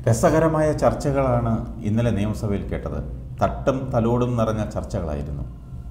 രസകരമായ ചർച്ചകളാണ് ഇന്നലെ നിയമസഭയിൽ കേട്ടത് തട്ടും തലോടും നിറഞ്ഞ ചർച്ചകളായിരുന്നു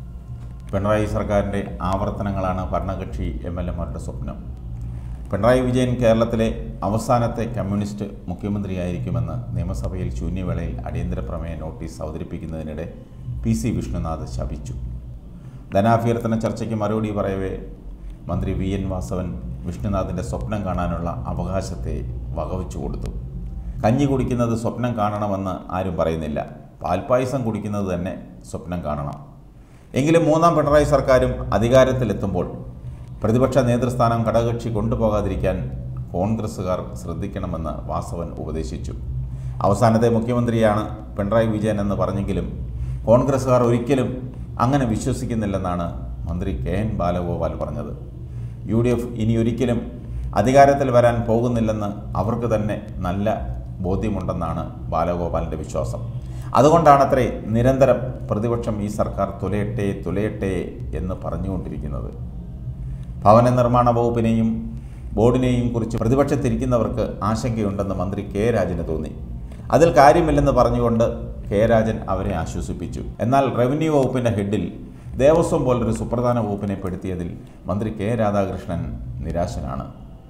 പിണറായി സർക്കാരിൻ്റെ ആവർത്തനങ്ങളാണ് ഭരണകക്ഷി എം എൽ എമാരുടെ സ്വപ്നം പിണറായി വിജയൻ കേരളത്തിലെ അവസാനത്തെ കമ്മ്യൂണിസ്റ്റ് മുഖ്യമന്ത്രിയായിരിക്കുമെന്ന് നിയമസഭയിൽ ശൂന്യവേളയിൽ അടിയന്തര പ്രമേയ നോട്ടീസ് അവതരിപ്പിക്കുന്നതിനിടെ പി സി വിഷ്ണുനാഥ് ശപിച്ചു ധനാഭ്യർത്ഥന ചർച്ചയ്ക്ക് മറുപടി പറയവേ മന്ത്രി വി എൻ വാസവൻ വിഷ്ണുനാഥിൻ്റെ സ്വപ്നം കാണാനുള്ള അവകാശത്തെ വകവെച്ചു കൊടുത്തു കഞ്ഞി കുടിക്കുന്നത് സ്വപ്നം കാണണമെന്ന് ആരും പറയുന്നില്ല പാൽപ്പായസം കുടിക്കുന്നത് തന്നെ സ്വപ്നം കാണണം എങ്കിലും മൂന്നാം പിണറായി സർക്കാരും അധികാരത്തിലെത്തുമ്പോൾ പ്രതിപക്ഷ നേതൃസ്ഥാനം ഘടകകക്ഷി കൊണ്ടുപോകാതിരിക്കാൻ കോൺഗ്രസ്സുകാർ ശ്രദ്ധിക്കണമെന്ന് വാസവൻ ഉപദേശിച്ചു അവസാനത്തെ മുഖ്യമന്ത്രിയാണ് പിണറായി വിജയൻ എന്ന് പറഞ്ഞെങ്കിലും കോൺഗ്രസ്സുകാർ ഒരിക്കലും അങ്ങനെ വിശ്വസിക്കുന്നില്ലെന്നാണ് മന്ത്രി കെ എൻ ബാലഗോപാൽ പറഞ്ഞത് യു ഡി എഫ് ഇനി ഒരിക്കലും അധികാരത്തിൽ വരാൻ പോകുന്നില്ലെന്ന് അവർക്ക് തന്നെ നല്ല ബോധ്യമുണ്ടെന്നാണ് ബാലഗോപാലിൻ്റെ വിശ്വാസം അതുകൊണ്ടാണത്രേ നിരന്തരം പ്രതിപക്ഷം ഈ സർക്കാർ തുലയട്ടെ തുലയട്ടെ എന്ന് പറഞ്ഞുകൊണ്ടിരിക്കുന്നത് ഭവന നിർമ്മാണ വകുപ്പിനെയും ബോർഡിനെയും കുറിച്ച് പ്രതിപക്ഷത്തിരിക്കുന്നവർക്ക് ആശങ്കയുണ്ടെന്ന് മന്ത്രി കെ രാജന് തോന്നി അതിൽ കാര്യമില്ലെന്ന് പറഞ്ഞുകൊണ്ട് കെ രാജൻ അവരെ ആശ്വസിപ്പിച്ചു എന്നാൽ റവന്യൂ വകുപ്പിൻ്റെ ഹെഡിൽ ദേവസ്വം പോലൊരു സുപ്രധാന വകുപ്പിനെ പെടുത്തിയതിൽ മന്ത്രി കെ രാധാകൃഷ്ണൻ നിരാശനാണ്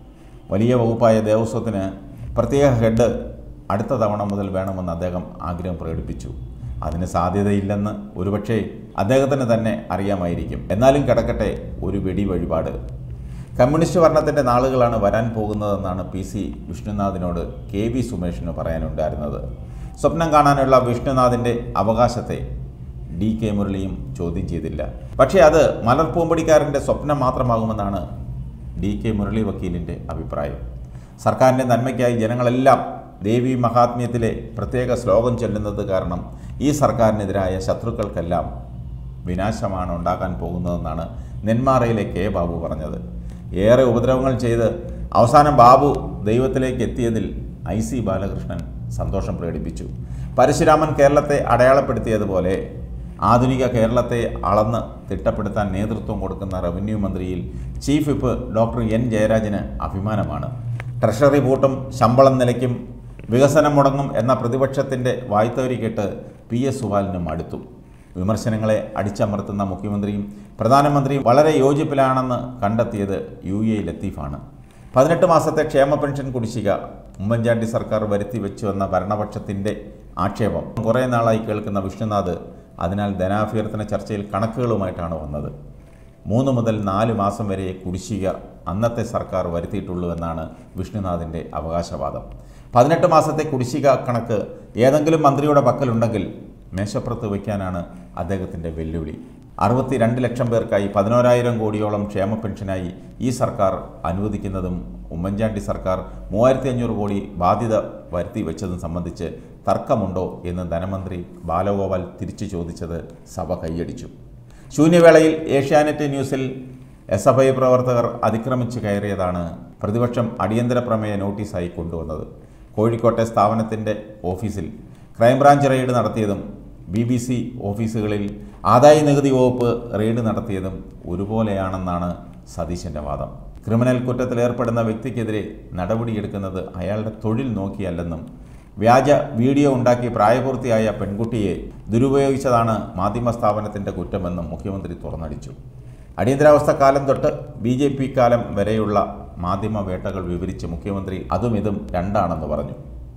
വലിയ വകുപ്പായ ദേവസ്വത്തിന് പ്രത്യേക ഹെഡ് അടുത്ത തവണ മുതൽ വേണമെന്ന് അദ്ദേഹം ആഗ്രഹം പ്രകടിപ്പിച്ചു അതിന് സാധ്യതയില്ലെന്ന് ഒരുപക്ഷേ അദ്ദേഹത്തിന് തന്നെ അറിയാമായിരിക്കും എന്നാലും കിടക്കട്ടെ ഒരു വെടി വഴിപാട് കമ്മ്യൂണിസ്റ്റ് ഭരണത്തിൻ്റെ നാളുകളാണ് വരാൻ പോകുന്നതെന്നാണ് പി സി വിഷ്ണുനാഥിനോട് കെ വി സുമേഷിന് പറയാനുണ്ടായിരുന്നത് സ്വപ്നം കാണാനുള്ള വിഷ്ണുനാഥിൻ്റെ അവകാശത്തെ ഡി കെ മുരളിയും ചോദ്യം ചെയ്തില്ല പക്ഷേ അത് മലർപ്പൂമ്പടിക്കാരൻ്റെ സ്വപ്നം മാത്രമാകുമെന്നാണ് ഡി കെ മുരളി വക്കീലിൻ്റെ അഭിപ്രായം സർക്കാരിൻ്റെ നന്മയ്ക്കായി ജനങ്ങളെല്ലാം ദേവി മഹാത്മ്യത്തിലെ പ്രത്യേക ശ്ലോകം ചൊല്ലുന്നത് കാരണം ഈ സർക്കാരിനെതിരായ ശത്രുക്കൾക്കെല്ലാം വിനാശമാണ് ഉണ്ടാക്കാൻ പോകുന്നതെന്നാണ് നെന്മാറയിലെ കെ ബാബു പറഞ്ഞത് ഏറെ ഉപദ്രവങ്ങൾ ചെയ്ത് അവസാനം ബാബു ദൈവത്തിലേക്ക് എത്തിയതിൽ ഐ സി ബാലകൃഷ്ണൻ സന്തോഷം പ്രകടിപ്പിച്ചു പരശുരാമൻ കേരളത്തെ അടയാളപ്പെടുത്തിയതുപോലെ ആധുനിക കേരളത്തെ അളന്ന് തിട്ടപ്പെടുത്താൻ നേതൃത്വം കൊടുക്കുന്ന റവന്യൂ മന്ത്രിയിൽ ചീഫ് വിപ്പ് ഡോക്ടർ എൻ ജയരാജന് അഭിമാനമാണ് ട്രഷറി പൂട്ടും ശമ്പളം നിലയ്ക്കും വികസനം മുടങ്ങും എന്ന പ്രതിപക്ഷത്തിൻ്റെ വായ്ത്തവരി കേട്ട് പി എസ് സുഹാലിനും അടുത്തു വിമർശനങ്ങളെ അടിച്ചമർത്തുന്ന മുഖ്യമന്ത്രിയും പ്രധാനമന്ത്രിയും വളരെ യോജിപ്പിലാണെന്ന് കണ്ടെത്തിയത് യു എ ലത്തീഫാണ് പതിനെട്ട് മാസത്തെ ക്ഷേമ പെൻഷൻ കുടിശ്ശിക ഉമ്മൻചാണ്ടി സർക്കാർ വരുത്തി വെച്ചു എന്ന ഭരണപക്ഷത്തിൻ്റെ ആക്ഷേപം കുറേ നാളായി കേൾക്കുന്ന വിഷ്ണുനാഥ് അതിനാൽ ധനാഭ്യർത്ഥന ചർച്ചയിൽ കണക്കുകളുമായിട്ടാണ് വന്നത് മൂന്ന് മുതൽ നാല് മാസം വരെ കുടിശ്ശിക അന്നത്തെ സർക്കാർ വരുത്തിയിട്ടുള്ളൂ എന്നാണ് വിഷ്ണുനാഥിൻ്റെ അവകാശവാദം പതിനെട്ട് മാസത്തെ കുടിശ്ശിക കണക്ക് ഏതെങ്കിലും മന്ത്രിയുടെ പക്കലുണ്ടെങ്കിൽ മേശപ്പുറത്ത് വയ്ക്കാനാണ് അദ്ദേഹത്തിൻ്റെ വെല്ലുവിളി അറുപത്തിരണ്ട് ലക്ഷം പേർക്കായി പതിനോരായിരം കോടിയോളം ക്ഷേമ പെൻഷനായി ഈ സർക്കാർ അനുവദിക്കുന്നതും ഉമ്മൻചാണ്ടി സർക്കാർ മൂവായിരത്തി അഞ്ഞൂറ് കോടി ബാധ്യത വരുത്തി വെച്ചതും സംബന്ധിച്ച് തർക്കമുണ്ടോ എന്ന് ധനമന്ത്രി ബാലഗോപാൽ തിരിച്ചു ചോദിച്ചത് സഭ കൈയടിച്ചു ശൂന്യവേളയിൽ ഏഷ്യാനെറ്റ് ന്യൂസിൽ എസ് എഫ് ഐ പ്രവർത്തകർ അതിക്രമിച്ച് കയറിയതാണ് പ്രതിപക്ഷം അടിയന്തര പ്രമേയ നോട്ടീസായി കൊണ്ടുവന്നത് കോഴിക്കോട്ടെ സ്ഥാപനത്തിൻ്റെ ഓഫീസിൽ ക്രൈംബ്രാഞ്ച് റെയ്ഡ് നടത്തിയതും ബി ബി സി ഓഫീസുകളിൽ ആദായ നികുതി വകുപ്പ് റെയ്ഡ് നടത്തിയതും ഒരുപോലെയാണെന്നാണ് സതീശൻ്റെ വാദം ക്രിമിനൽ കുറ്റത്തിലേർപ്പെടുന്ന വ്യക്തിക്കെതിരെ നടപടിയെടുക്കുന്നത് അയാളുടെ തൊഴിൽ നോക്കിയല്ലെന്നും വ്യാജ വീഡിയോ ഉണ്ടാക്കി പ്രായപൂർത്തിയായ പെൺകുട്ടിയെ ദുരുപയോഗിച്ചതാണ് മാധ്യമ സ്ഥാപനത്തിൻ്റെ കുറ്റമെന്നും മുഖ്യമന്ത്രി തുറന്നടിച്ചു അടിയന്തരാവസ്ഥ കാലം തൊട്ട് ബി ജെ പി കാലം വരെയുള്ള മാധ്യമ വേട്ടകൾ വിവരിച്ച് മുഖ്യമന്ത്രി അതും ഇതും രണ്ടാണെന്ന് പറഞ്ഞു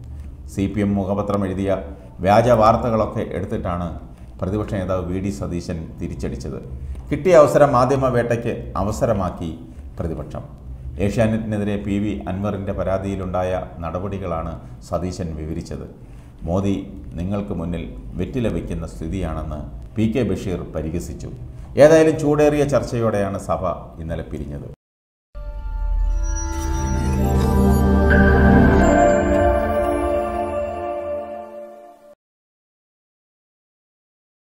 സി പി എം മുഖപത്രം എഴുതിയ വ്യാജ വാർത്തകളൊക്കെ എടുത്തിട്ടാണ് പ്രതിപക്ഷ നേതാവ് വി ഡി സതീശൻ തിരിച്ചടിച്ചത് കിട്ടിയ അവസരം മാധ്യമ വേട്ടയ്ക്ക് അവസരമാക്കി പ്രതിപക്ഷം ഏഷ്യാനെറ്റിനെതിരെ പി വി അൻവറിൻ്റെ പരാതിയിലുണ്ടായ നടപടികളാണ് സതീശൻ വിവരിച്ചത് മോദി നിങ്ങൾക്ക് മുന്നിൽ വെറ്റില വയ്ക്കുന്ന സ്ഥിതിയാണെന്ന് പി കെ ബഷീർ പരിഹസിച്ചു ഏതായാലും ചൂടേറിയ ചർച്ചയോടെയാണ് സഭ ഇന്നലെ പിരിഞ്ഞത്